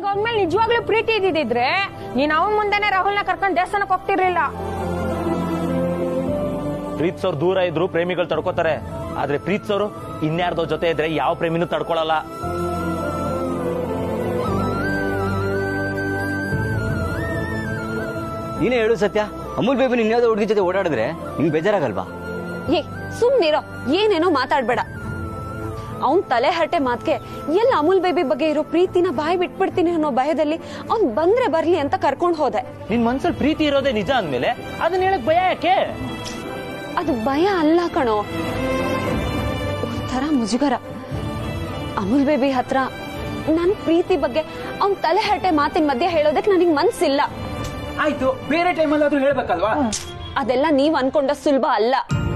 ಅವನ ಮೇಲೆ ನಿಜವಾಗ್ಲೂ ಪ್ರೀತಿ ಇದ್ದಿದ್ರೆ ನೀನ್ ಅವನ್ ಮುಂದೆನೆ ರಾಹುಲ್ನ ಕರ್ಕೊಂಡು ದೇವಸ್ಥಾನಕ್ಕೆ ಹೋಗ್ತಿರ್ಲಿಲ್ಲ ಪ್ರೀತ್ಸೋರ್ ದೂರ ಇದ್ರು ಪ್ರೇಮಿಗಳು ತಡ್ಕೋತಾರೆ ಆದ್ರೆ ಪ್ರೀತ್ಸೋರು ಇನ್ಯಾರ್ದೋ ಜೊತೆ ಇದ್ರೆ ಯಾವ ಪ್ರೇಮಿನೂ ತಡ್ಕೊಳಲ್ಲ ನೀನೇ ಹೇಳು ಸತ್ಯ ಅಮೂಲ್ ಬೇಬಿ ನಿನ್ನ ಯಾವ್ದೋ ಹುಡುಗಿ ಜೊತೆ ಓಡಾಡಿದ್ರೆ ನಿಂಗೆ ಬೇಜಾರಾಗಲ್ವಾ ಏ ಸುಮ್ನಿರೋ ಏನೇನೋ ಮಾತಾಡ್ಬೇಡ ಅವನ್ ತಲೆ ಹರಟೆ ಮಾತ್ಗೆ ಎಲ್ಲ ಅಮೂಲ್ ಬೇಬಿ ಬಗ್ಗೆ ಇರೋ ಪ್ರೀತಿನ ಬಾಯಿ ಬಿಟ್ಬಿಡ್ತೀನಿ ಅನ್ನೋ ಭಯದಲ್ಲಿ ಅವ್ನ್ ಬಂದ್ರೆ ಬರ್ಲಿ ಅಂತ ಕರ್ಕೊಂಡ್ ಹೋದೆ ನಿನ್ ಮನ್ಸಲ್ಲಿ ಪ್ರೀತಿ ಇರೋದೇ ನಿಜ ಅಂದ್ಮೇಲೆ ಅದನ್ನ ಹೇಳಕ್ ಭಯ ಯಾಕೆ ಅದು ಭಯ ಅಲ್ಲ ಕಣೋ ಒಂಥರ ಮುಜುಗರ ಅಮೂಲ್ ಬೇಬಿ ಹತ್ರ ನನ್ ಪ್ರೀತಿ ಬಗ್ಗೆ ಅವ್ನ್ ತಲೆ ಹರಟೆ ಮಾತಿನ ಮಧ್ಯೆ ಹೇಳೋದಕ್ ನನಗ್ ಮನ್ಸಿಲ್ಲ ಆಯ್ತು ಬೇರೆ ಟೈಮಲ್ಲಾದ್ರೂ ಹೇಳ್ಬೇಕಲ್ವಾ ಅದೆಲ್ಲ ನೀವ್ ಅನ್ಕೊಂಡ ಸುಲಭ ಅಲ್ಲ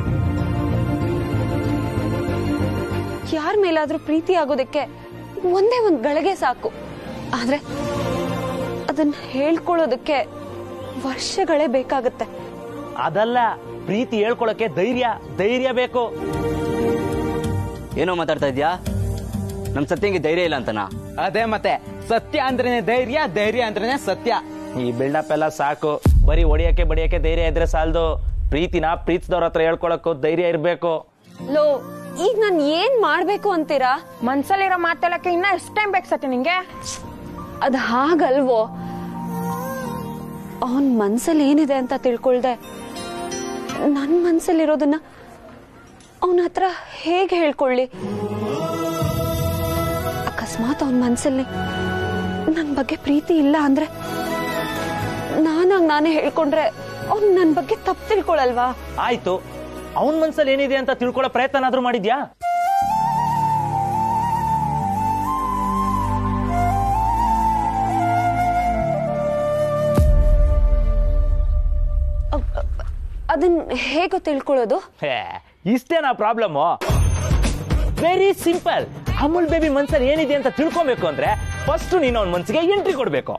ಯಾರ ಮೇಲಾದ್ರೂ ಪ್ರೀತಿ ಆಗೋದಕ್ಕೆ ಒಂದೇ ಒಂದ್ ಗಳಿಗೆ ಸಾಕು ಆದ್ರೆ ಅದನ್ನ ಹೇಳ್ಕೊಳ್ಳೋದಕ್ಕೆ ವರ್ಷಗಳೇ ಬೇಕಾಗುತ್ತೆ ಅದಲ್ಲ ಪ್ರೀತಿ ಹೇಳ್ಕೊಳಕ್ಕೆ ಧೈರ್ಯ ಧೈರ್ಯ ಬೇಕು ಏನೋ ಮಾತಾಡ್ತಾ ಇದ್ಯಾ ನಮ್ ಸತ್ಯಂಗೆ ಧೈರ್ಯ ಇಲ್ಲ ಅಂತನಾ ಅದೇ ಮತ್ತೆ ಸತ್ಯ ಅಂದ್ರೇನೆ ಧೈರ್ಯ ಧೈರ್ಯ ಅಂದ್ರೇನೆ ಸತ್ಯ ಈ ಬಿಲ್ಡಪ್ ಎಲ್ಲ ಸಾಕು ಬರೀ ಹೊಡಿಯಕ್ಕೆ ಬಡಿಯಕ್ಕೆ ಧೈರ್ಯ ಇದ್ರೆ ಸಾಲದು ಪ್ರೀತಿನ ಪ್ರೀತಿದವ್ರ ಹತ್ರ ಹೇಳ್ಕೊಳಕ್ಕೂ ಧೈರ್ಯ ಇರ್ಬೇಕು ಲೋ ಈಗ ನಾನ್ ಏನ್ ಮಾಡ್ಬೇಕು ಅಂತೀರಾ ಮನ್ಸಲ್ಲಿರೋ ಮಾತಾಡಕ್ಕೆ ಇನ್ನ ಎಷ್ಟ್ ಟೈಮ್ ಬೇಕು ಸತ್ಯ ನಿಂಗೆ ಅದ್ ಹಾಗಲ್ವೋ ಅವನ್ ಮನ್ಸಲ್ಲಿ ಏನಿದೆ ಅಂತ ತಿಳ್ಕೊಳ್ದೆ ನನ್ ಮನ್ಸಲ್ಲಿರೋದನ್ನ ಅವನ ಹತ್ರ ಹೇಗೆ ಹೇಳ್ಕೊಳ್ಳಿ ಅಕಸ್ಮಾತ್ ಅವನ್ ಮನ್ಸಲ್ಲಿ ನನ್ ಬಗ್ಗೆ ಪ್ರೀತಿ ಇಲ್ಲ ಅಂದ್ರೆ ನಾನಾಗ್ ನಾನೇ ಹೇಳ್ಕೊಂಡ್ರೆ ಅವ್ನ್ ನನ್ ಬಗ್ಗೆ ತಪ್ಪು ತಿಳ್ಕೊಳಲ್ವಾ ಆಯ್ತು ಅವನ್ ಮನ್ಸಲ್ಲಿ ಏನಿದೆ ಅಂತ ತಿಳ್ಕೊಳ್ಳೋ ಪ್ರಯತ್ನ ಮಾಡಿದ್ಯಾ ಅದನ್ ಹೇಗೋ ತಿಳ್ಕೊಳ್ಳೋದು ಹೇ, ಇಷ್ಟೇನಾ problem very simple Amul baby ಮನ್ಸಲ್ಲಿ ಏನಿದೆ ಅಂತ ತಿಳ್ಕೊಬೇಕು ಅಂದ್ರೆ ಫಸ್ಟ್ ನೀನು ಅವನ ಮನ್ಸಿಗೆ ಎಂಟ್ರಿ ಕೊಡ್ಬೇಕು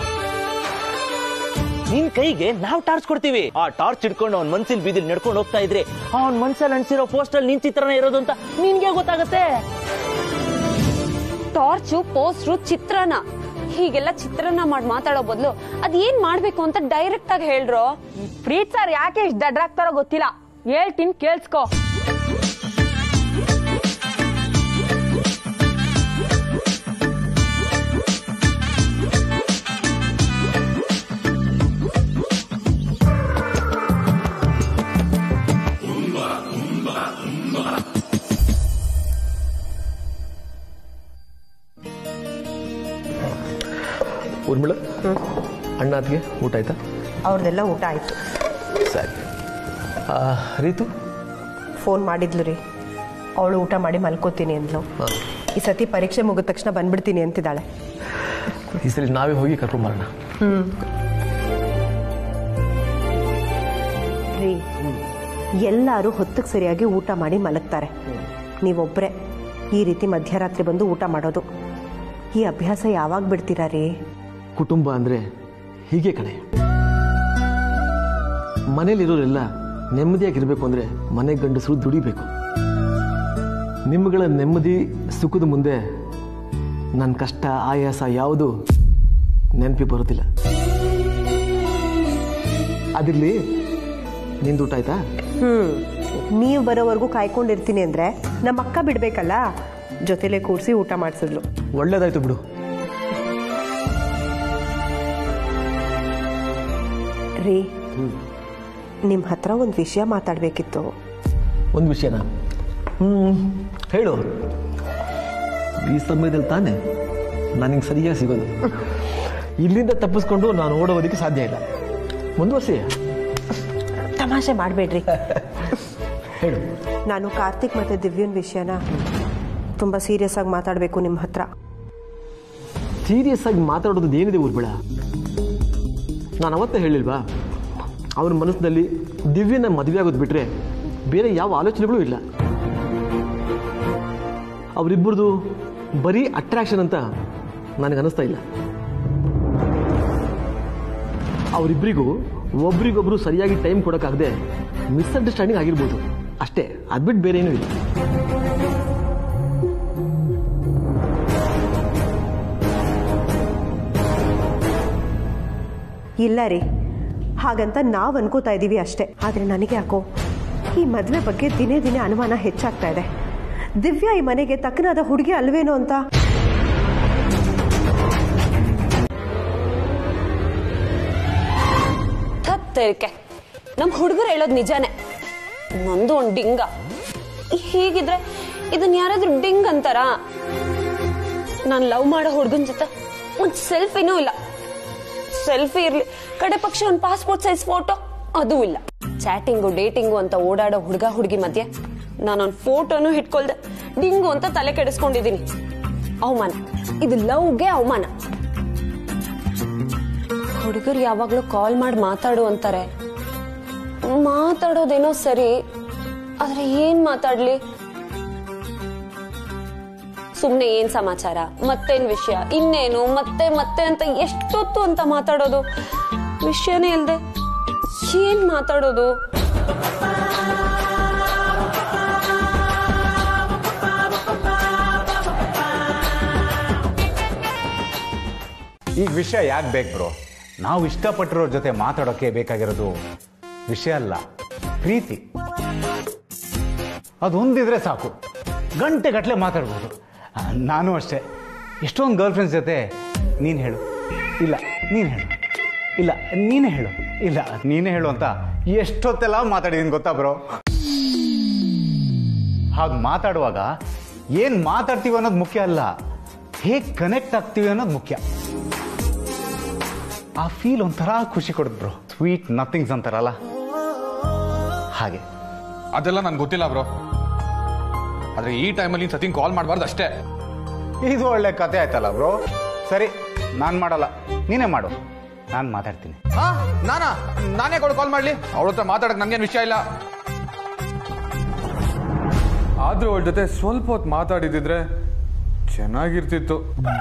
ನಿನ್ ಕೈಗೆ ನಾವು ಟಾರ್ಚ್ ಕೊಡ್ತೀವಿ ಆ ಟಾರ್ಚ್ ಹಿಡ್ಕೊಂಡು ಅವ್ನ ಮನ್ಸಿಲ್ ಬೀದಿಲ್ ನಡ್ಕೊಂಡು ಹೋಗ್ತಾ ಇದ್ರೆ ಅವ್ನ ಮನ್ಸಲ್ಲಿ ಅನ್ಸಿರೋ ಪೋಸ್ಟಲ್ ನಿನ್ ಚಿತ್ರಣ ಇರೋದು ಅಂತ ನಿನ್ಗೆ ಗೊತ್ತಾಗತ್ತೆ ಟಾರ್ಚು ಪೋಸ್ಟ್ರು ಚಿತ್ರನ ಹೀಗೆಲ್ಲ ಚಿತ್ರನ ಮಾಡಿ ಮಾತಾಡೋ ಬದಲು ಅದ್ ಏನ್ ಮಾಡ್ಬೇಕು ಅಂತ ಡೈರೆಕ್ಟ್ ಆಗಿ ಹೇಳ್ರೋ ಪ್ರೀತ್ ಸರ್ ಯಾಕೆ ಇಷ್ಟ ದಡ್ರಾಗ್ತಾರೋ ಗೊತ್ತಿಲ್ಲ ಹೇಳ್ತೀನಿ ಕೇಳಿಸ್ಕೋ ಊರ್ಮಿಳ ಅಣ್ಣಾದ್ಗೆ ಊಟ ಆಯ್ತಾ ಅವ್ರದ್ದೆಲ್ಲ ಊಟ ಆಯಿತು ಸರಿ ಆ, ರೀತು ಫೋನ್ ಮಾಡಿದ್ಲು ರೀ ಅವಳು ಊಟ ಮಾಡಿ ಮಲ್ಕೋತೀನಿ ಅಂದ್ಲು ಹಾಂ ಈ ಸತಿ ಪರೀಕ್ಷೆ ಮುಗಿದ ತಕ್ಷಣ ಬಂದ್ಬಿಡ್ತೀನಿ ಅಂತಿದ್ದಾಳೆ ಈ ಸರಿ ನಾವೇ ಹೋಗಿ ಕರ್ಕೊಂಬರೋಣ ರೀ ಎಲ್ಲರೂ ಹೊತ್ತಿಗೆ ಸರಿಯಾಗಿ ಊಟ ಮಾಡಿ ಮಲಗ್ತಾರೆ ನೀವೊಬ್ಬರೇ ಈ ರೀತಿ ಮಧ್ಯರಾತ್ರಿ ಬಂದು ಊಟ ಮಾಡೋದು ಈ ಅಭ್ಯಾಸ ಯಾವಾಗ ಬಿಡ್ತೀರಾ ರೀ ಕುಟುಂಬ ಅಂದರೆ ಹೀಗೆ ಕಣೆ ಮನೇಲಿರೋರೆಲ್ಲ ನೆಮ್ಮದಿಯಾಗಿರ್ಬೇಕು ಅಂದರೆ ಮನೆ ಗಂಡಸರು ದುಡಿಬೇಕು ನಿಮ್ಮಗಳ ನೆಮ್ಮದಿ ಸುಖದ ಮುಂದೆ ನನ್ನ ಕಷ್ಟ ಆಯಾಸ ಯಾವುದು ನೆನಪಿ ಬರೋದಿಲ್ಲ ಅದಿರಲಿ ನಿಂದು ಊಟ ಆಯ್ತಾ ಹ್ಮ್ ನೀವು ಬರೋವರೆಗೂ ಕಾಯ್ಕೊಂಡಿರ್ತೀನಿ ಅಂದ್ರೆ ನಮ್ಮ ಅಕ್ಕ ಬಿಡ್ಬೇಕಲ್ಲ ಜೊತೆಲೆ ಕೂರಿಸಿ ಊಟ ಮಾಡಿಸಿದ್ಲು ಒಳ್ಳೇದಾಯ್ತು ಬಿಡು ರೀ ನಿಮ್ಮ ಹತ್ರ ಒಂದು ವಿಷಯ ಮಾತಾಡಬೇಕಿತ್ತು ಒಂದು ವಿಷಯನ ಹ್ಮ್ ಹೇಳು ಈ ಸಮಯದಲ್ಲಿ ತಾನೇ ನನಗೆ ಸರಿಯಾಗಿ ಸಿಗೋದು ಇಲ್ಲಿಂದ ತಪ್ಪಿಸ್ಕೊಂಡು ನಾನು ಓಡೋದಕ್ಕೆ ಸಾಧ್ಯ ಇಲ್ಲ ಮುಂದುವರಿಸಿ ತಮಾಷೆ ಮಾಡಬೇಡ್ರಿ ಹೇಳು ನಾನು ಕಾರ್ತಿಕ್ ಮತ್ತು ದಿವ್ಯನ್ ವಿಷಯನ ತುಂಬ ಸೀರಿಯಸ್ ಆಗಿ ಮಾತಾಡಬೇಕು ನಿಮ್ಮ ಹತ್ರ ಸೀರಿಯಸ್ ಆಗಿ ಮಾತಾಡೋದು ಏನಿದೆ ಊರ್ಬೇಡ ನಾನು ಅವತ್ತೇ ಹೇಳಿಲ್ವಾ ಅವ್ರ ಮನಸ್ಸಿನಲ್ಲಿ ದಿವ್ಯನ ಮದುವೆ ಆಗೋದು ಬಿಟ್ರೆ ಬೇರೆ ಯಾವ ಆಲೋಚನೆಗಳೂ ಇಲ್ಲ ಅವರಿಬ್ಬರದು ಬರೀ ಅಟ್ರಾಕ್ಷನ್ ಅಂತ ನನಗೆ ಅನಿಸ್ತಾ ಇಲ್ಲ ಅವರಿಬ್ಬರಿಗೂ ಒಬ್ರಿಗೊಬ್ರು ಸರಿಯಾಗಿ ಟೈಮ್ ಕೊಡೋಕ್ಕಾಗದೆ ಮಿಸ್ಅಂಡರ್ಸ್ಟ್ಯಾಂಡಿಂಗ್ ಆಗಿರ್ಬೋದು ಅಷ್ಟೇ ಅದ್ಬಿಟ್ಟು ಬೇರೆ ಏನೂ ಇಲ್ಲ ಇಲ್ಲ ರೀ ಹಾಗಂತ ನಾವು ಅನ್ಕೋತಾ ಇದ್ದೀವಿ ಅಷ್ಟೇ ಆದರೆ ನನಗೆ ಯಾಕೋ ಈ ಮದುವೆ ಬಗ್ಗೆ ದಿನೇ ದಿನೇ ಅನುಮಾನ ಹೆಚ್ಚಾಗ್ತಾ ಇದೆ ದಿವ್ಯಾ ಈ ಮನೆಗೆ ತಕ್ಕನಾದ ಹುಡುಗಿ ಅಲ್ವೇನೋ ಅಂತ ತತ್ತರಿಕೆ ನಮ್ ಹುಡುಗರು ಹೇಳೋದು ನಿಜಾನೇ ನಂದು ಒಂದ್ ಡಿಂಗ ಹೀಗಿದ್ರೆ ಇದನ್ ಯಾರಾದ್ರೂ ಡಿಂಗ್ ಅಂತಾರ ನಾನ್ ಲವ್ ಮಾಡೋ ಹುಡುಗನ್ ಜೊತೆ ಒಂದ್ ಸೆಲ್ಫಿನೂ ಇಲ್ಲ ಸೆಲ್ಫಿ ಇರ್ಲಿ ಕಡೆ ಪಕ್ಷ ಒಂದ್ ಪಾಸ್ಪೋರ್ಟ್ ಸೈಜ್ ಫೋಟೋ ಅದೂ ಇಲ್ಲ ಚಾಟಿಂಗು ಡೇಟಿಂಗು ಅಂತ ಓಡಾಡೋ ಹುಡುಗ ಹುಡುಗಿ ಮಧ್ಯೆ ನಾನೊಂದ್ ಫೋಟೋನು ಇಟ್ಕೊಳ್ದೆ ಡಿಂಗು ಅಂತ ತಲೆ ಕೆಡಿಸ್ಕೊಂಡಿದೀನಿ ಅವಮಾನ ಇದು ಲವ್ಗೆ ಅವಮಾನ ಹುಡುಗರು ಯಾವಾಗ್ಲೂ ಕಾಲ್ ಮಾಡಿ ಮಾತಾಡು ಅಂತಾರೆ ಮಾತಾಡೋದೇನೋ ಸರಿ ಆದ್ರೆ ಏನ್ ಮಾತಾಡ್ಲಿ ಸುಮ್ನೆ ಏನ್ ಸಮಾಚಾರ ಮತ್ತೇನ್ ವಿಷಯ ಇನ್ನೇನು ಮತ್ತೆ ಮತ್ತೆ ಅಂತ ಎಷ್ಟೊತ್ತು ಅಂತ ಮಾತಾಡೋದು ವಿಷಯನೇ ಇಲ್ದೆ ಏನ್ ಮಾತಾಡೋದು ಈಗ ವಿಷಯ ಯಾಕೆ ಬೇಕು ಬ್ರೋ ನಾವು ಇಷ್ಟಪಟ್ಟಿರೋರ ಜೊತೆ ಮಾತಾಡೋಕೆ ಬೇಕಾಗಿರೋದು ವಿಷಯ ಅಲ್ಲ ಪ್ರೀತಿ ಅದೊಂದಿದ್ರೆ ಸಾಕು ಗಂಟೆ ಗಟ್ಟಲೆ ಮಾತಾಡ್ಬೋದು ಆ, ನಾನು ಅಷ್ಟೇ ಎಷ್ಟೊಂದು ಗರ್ಲ್ ಫ್ರೆಂಡ್ಸ್ ಜೊತೆ ನೀನು ಹೇಳು ಇಲ್ಲ ನೀನು ಹೇಳು ಇಲ್ಲ ನೀನೇ ಹೇಳು ಇಲ್ಲ ನೀನೇ ಹೇಳು ಅಂತ ಎಷ್ಟೊತ್ತೆಲ್ಲ ಮಾತಾಡಿದೀನಿ ಗೊತ್ತಾ ಬ್ರೋ ಹಾಗೆ ಮಾತಾಡುವಾಗ ಏನು ಮಾತಾಡ್ತೀವಿ ಅನ್ನೋದು ಮುಖ್ಯ ಅಲ್ಲ ಹೇಗೆ ಕನೆಕ್ಟ್ ಆಗ್ತೀವಿ ಅನ್ನೋದು ಮುಖ್ಯ ಆ ಫೀಲ್ ಒಂಥರ ಖುಷಿ ಕೊಡುತ್ತೆ ಬ್ರೋ ಸ್ವೀಟ್ ನಥಿಂಗ್ಸ್ ಅಂತಾರಲ್ಲ ಹಾಗೆ ಅದೆಲ್ಲ ನನ್ಗೆ ಗೊತ್ತಿಲ್ಲ ಬ್ರೋ ಆದ್ರೆ ಈ ಟೈಮಲ್ಲಿ ನೀನು ಸತಿಂಗ್ ಕಾಲ್ ಮಾಡಬಾರ್ದು ಅಷ್ಟೇ ಇದು ಒಳ್ಳೆ ಕತೆ ಆಯ್ತಲ್ಲ ಬ್ರೋ ಸರಿ ನಾನು ಮಾಡಲ್ಲ ನೀನೇ ಮಾಡು ನಾನು ಮಾತಾಡ್ತೀನಿ ಹಾ ನಾನಾ ನಾನೇ ಕೊಡು ಕಾಲ್ ಮಾಡ್ಲಿ ಅವಳ ಹತ್ರ ಮಾತಾಡಕ್ ನನ್ಗೇನು ವಿಷಯ ಇಲ್ಲ ಆದ್ರೂ ಅವಳ ಜೊತೆ ಸ್ವಲ್ಪ ಹೊತ್ತು ಮಾತಾಡಿದಿದ್ರೆ ಚೆನ್ನಾಗಿರ್ತಿತ್ತು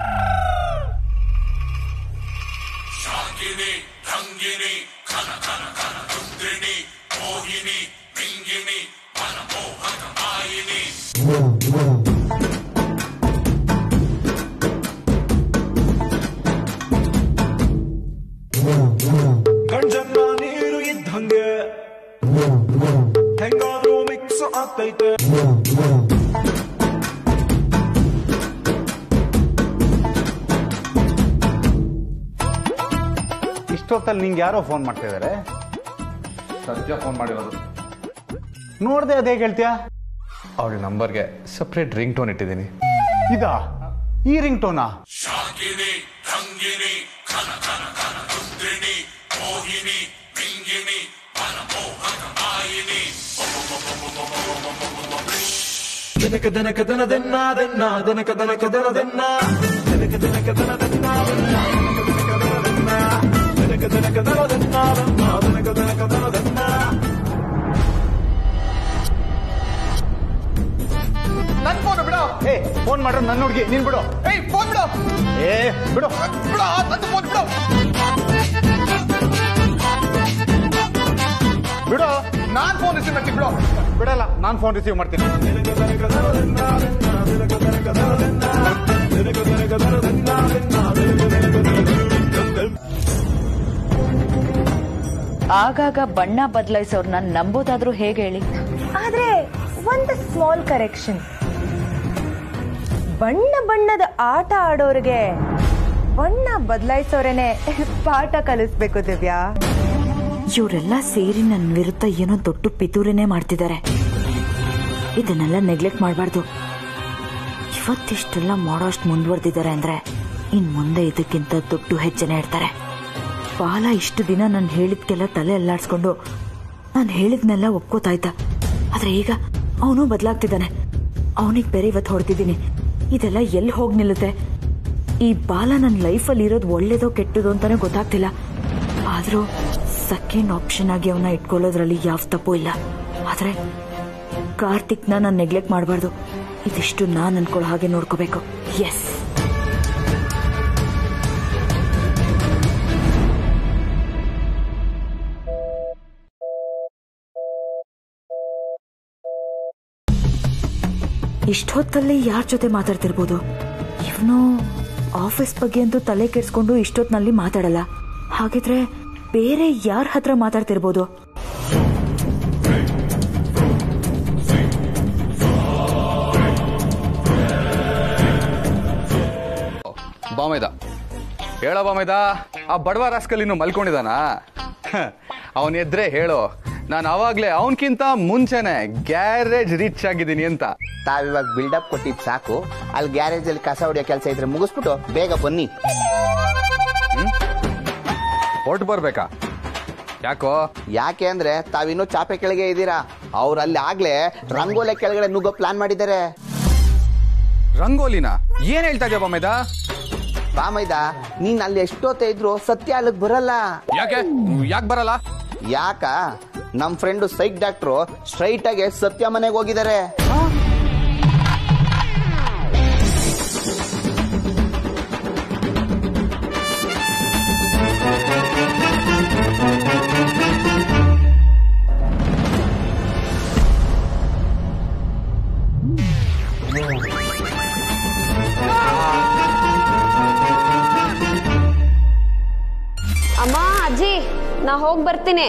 ಗಂಜನ್ನ ನೀರು ಇದ್ದಂಗೆ ಹೆಂಗಾದ್ರೂ ಮಿಕ್ಸ್ ಆಗ್ತೈತೆ ಇಷ್ಟೊತ್ತಲ್ಲಿ ನಿಂಗೆ ಯಾರೋ ಫೋನ್ ಮಾಡ್ತಾ ಇದ್ದಾರೆ ಸದ್ಯ ಫೋನ್ ಮಾಡಿರೋದು ನೋಡ್ದೆ ಅದೇ ಹೇಳ್ತೀಯಾ ಅವಳ ನಂಬರ್ಗೆ ಸಪ್ರೇಟ್ ರಿಂಗ್ ಟೋನ್ ಇಟ್ಟಿದ್ದೀನಿ ಇದಾ ಈ ರಿಂಗ್ ಟೋನಾ ದನಕ ದನಕ ದನ ದನ್ನ ದನ್ನ ದನಕ ದನಕ ದನ ದನ್ನ ದನಕ ದನಕ ದನ ದನ್ನ ದನ್ನ ದನಕ ದನಕ ದನ ದನ್ನ ದನ್ನ ದನಕ ದನಕ ದನ ದನ್ನ ನನ್ ಫೋನ್ ಬಿಡು ಏ ಫೋನ್ ಮಾಡ್ರೆ ನನ್ನ ಹುಡುಗಿ ನೀನ್ ಬಿಡು ಏಯ್ ಫೋನ್ ಬಿಡು ಏ ಬಿಡು ಬಿಡು ನನ್ನ ಫೋನ್ ಬಿಡು ಬಿಡು ನಾನ್ ಫೋನ್ ರಿಸೀವ್ ಮಾಡ್ತೀನಿ ಬಿಡು ಬಿಡಲ್ಲ ನಾನು ಫೋನ್ ರಿಸೀವ್ ಮಾಡ್ತೀನಿ ಆಗಾಗ ಬಣ್ಣ ಬದಲಾಯಿಸೋರ್ನ ನಂಬೋದಾದ್ರೂ ಹೇಗೆ ಹೇಳಿ ಆದ್ರೆ ಒಂದು ಸ್ಮಾಲ್ ಕರೆಕ್ಷನ್ ಬಣ್ಣ ಬಣ್ಣದ ಆಟ ಆಡೋರಿಗೆ ಬಣ್ಣ ಬದಲಾಯಿಸೋರೇನೆ ಪಾಠ ಕಲಿಸ್ಬೇಕು ದಿವ್ಯಾ ಇವರೆಲ್ಲ ಸೇರಿ ನನ್ನ ವಿರುದ್ಧ ಏನೋ ದೊಡ್ಡ ಪಿತೂರಿನೇ ಮಾಡ್ತಿದ್ದಾರೆ ಇದನ್ನೆಲ್ಲ ನೆಗ್ಲೆಕ್ಟ್ ಮಾಡಬಾರ್ದು ಇವತ್ತಿಷ್ಟೆಲ್ಲ ಮಾಡೋಷ್ಟು ಮುಂದುವರೆದಿದ್ದಾರೆ ಅಂದ್ರೆ ಇನ್ ಮುಂದೆ ಇದಕ್ಕಿಂತ ದೊಡ್ಡ ಹೆಜ್ಜೆನೆ ಇಡ್ತಾರೆ ಬಾಲ ಇಷ್ಟು ದಿನ ನಾನು ಹೇಳಿದ್ಕೆಲ್ಲ ತಲೆ ಅಲ್ಲಾಡ್ಸ್ಕೊಂಡು ನಾನು ಹೇಳಿದ್ನೆಲ್ಲ ಒಪ್ಕೋತಾ ಇದ್ದ ಆದ್ರೆ ಈಗ ಅವನು ಬದಲಾಗ್ತಿದ್ದಾನೆ ಅವನಿಗೆ ಬೇರೆ ಇವತ್ತು ಹೊಡ್ತಿದ್ದೀನಿ ಇದೆಲ್ಲ ಎಲ್ಲಿ ಹೋಗಿ ನಿಲ್ಲುತ್ತೆ ಈ ಬಾಲ ನನ್ನ ಲೈಫಲ್ಲಿ ಇರೋದು ಒಳ್ಳೇದೋ ಕೆಟ್ಟದೋ ಅಂತಾನೆ ಗೊತ್ತಾಗ್ತಿಲ್ಲ ಆದ್ರೂ ಸೆಕೆಂಡ್ ಆಪ್ಷನ್ ಆಗಿ ಅವನ್ನ ಇಟ್ಕೊಳ್ಳೋದ್ರಲ್ಲಿ ಯಾವ ತಪ್ಪು ಇಲ್ಲ ಆದ್ರೆ ಕಾರ್ತಿಕ್ನ ನಾನು ನೆಗ್ಲೆಕ್ಟ್ ಮಾಡಬಾರ್ದು ಇದಿಷ್ಟು ನಾನು ಅನ್ಕೊಳ್ಳೋ ಹಾಗೆ ನೋಡ್ಕೋಬೇಕು ಎಸ್ ಇಷ್ಟೊತ್ತಲ್ಲಿ ಯಾರ ಜೊತೆ ಮಾತಾಡ್ತಿರ್ಬೋದು ಇವನು ಆಫೀಸ್ ಬಗ್ಗೆ ಅಂತೂ ತಲೆ ಕೆಡ್ಸ್ಕೊಂಡು ಇಷ್ಟೊತ್ತಿನಲ್ಲಿ ಮಾತಾಡಲ್ಲ ಹಾಗಿದ್ರೆ ಬೇರೆ ಯಾರ ಹತ್ರ ಮಾತಾಡ್ತಿರ್ಬೋದು ಬಾಮೈದ ಹೇಳ ಬಾಮೈದ ಆ ಬಡವ ರಾಸ್ಕಲ್ ಇನ್ನು ಮಲ್ಕೊಂಡಿದಾನ ಅವನ್ ಎದ್ರೆ ಹೇಳು ನಾನು ಅವಾಗ್ಲೇ ಅವನ್ಕಿಂತ ಮುಂಚೆನೆ ಗ್ಯಾರೇಜ್ ರೀಚ್ ಆಗಿದ್ದೀನಿ ಅಂತ ತಾವಿವಾಗ ಬಿಲ್ಡಪ್ ಕೊಟ್ಟಿದ್ ಸಾಕು ಅಲ್ಲಿ ಗ್ಯಾರೇಜ್ ಅಲ್ಲಿ ಕಸ ಹೊಡಿಯೋ ಕೆಲಸ ಇದ್ರೆ ಮುಗಿಸ್ಬಿಟ್ಟು ಬೇಗ ಬನ್ನಿ ಹೊರಟು ಬರ್ಬೇಕಾ ಯಾಕೋ ಯಾಕೆ ಅಂದ್ರೆ ತಾವಿನ್ನೂ ಚಾಪೆ ಕೆಳಗೆ ಇದ್ದೀರಾ ಅವ್ರು ಅಲ್ಲಿ ಆಗ್ಲೇ ರಂಗೋಲೆ ಕೆಳಗಡೆ ನುಗ್ಗೋ ಪ್ಲಾನ್ ಮಾಡಿದ್ದಾರೆ ರಂಗೋಲಿನ ಏನ್ ಹೇಳ್ತಾ ಇದೆಯಾ ಬಾಮೈದ ಬಾಮೈದ ನೀನ್ ಅಲ್ಲಿ ಎಷ್ಟೊತ್ತ ಇದ್ರು ಸತ್ಯ ಅಲ್ಲಿಗ್ ಬರಲ್ಲ ಯಾಕೆ ಯಾಕೆ ಬರಲ್ಲ ಯಾಕ ನಮ್ ಫ್ರೆಂಡ್ ಸೈಕ್ ಡಾಕ್ಟ್ರು ಸ್ಟ್ರೈಟ್ ಆಗಿ ಸತ್ಯ ಮನೆಗೆ ಹೋಗಿದ್ದಾರೆ ಅಮ್ಮ ಅಜ್ಜಿ ನಾ ಹೋಗ್ ಬರ್ತೀನಿ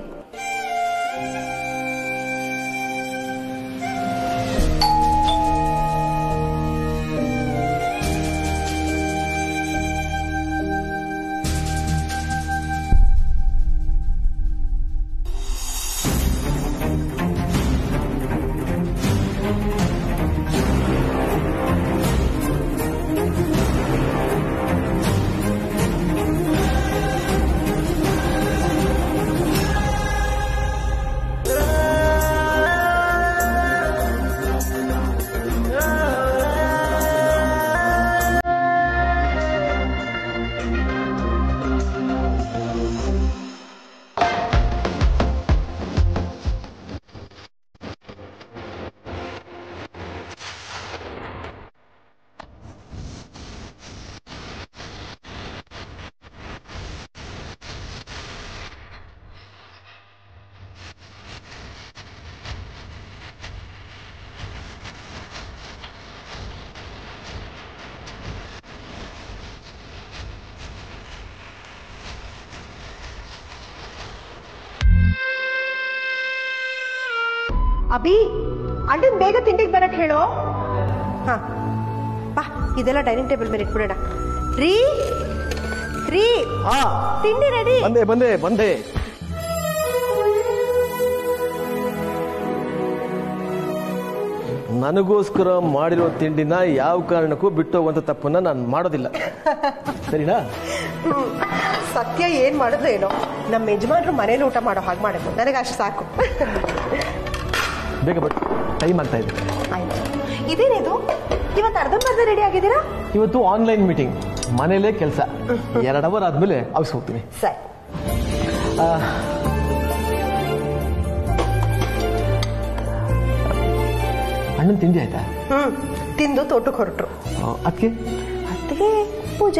ಅಭಿ ಅಣ್ಣನ್ ಬೇಗ ತಿಂಡಿಗೆ ಬರಕ್ ಹೇಳು ಹಾ ಬಾ ಇದೆಲ್ಲ ಡೈನಿಂಗ್ ಟೇಬಲ್ ಮೇಲೆ ಇಟ್ಬಿಡೋಣ ರೀ ರೀ ಹಾ ತಿಂಡಿ ರೆಡಿ ಬಂದೆ ಬಂದೆ ಬಂದೆ ನನಗೋಸ್ಕರ ಮಾಡಿರೋ ತಿಂಡಿನ ಯಾವ ಕಾರಣಕ್ಕೂ ಬಿಟ್ಟು ಹೋಗುವಂತ ತಪ್ಪನ್ನ ನಾನು ಮಾಡೋದಿಲ್ಲ ಸರಿನಾ ಸತ್ಯ ಏನ್ ಮಾಡಿದ್ರು ಏನೋ ನಮ್ಮ ಯಜಮಾನ್ರು ಮನೇಲಿ ಊಟ ಮಾಡೋ ಹಾಗೆ ಮಾಡಿದ್ರು ನನಗೆ ಅಷ್ಟು ಸಾಕು ಬೇಗ ಬಟ್ ಟೈಮ್ ಆಗ್ತಾ ಇದೆ ಆಯ್ತು ಇದೇನಿದು ಇವತ್ತು ಅರ್ಧಂಬರ್ಧ ರೆಡಿ ಆಗಿದ್ದೀರಾ ಇವತ್ತು ಆನ್ಲೈನ್ ಮೀಟಿಂಗ್ ಮನೇಲೇ ಕೆಲಸ ಎರಡು ಅವರ್ ಆದ್ಮೇಲೆ ಆಫೀಸ್ ಹೋಗ್ತೀನಿ ಸರಿ ಆ, ಅಣ್ಣನ ತಿಂಡಿ ಆಯ್ತಾ ಹ್ಮ್ ತಿಂದು ತೋಟಕ್ಕೆ ಹೊರಟ್ರು ಅದಕ್ಕೆ ಅತ್ತಿಗೆ ಪೂಜೆ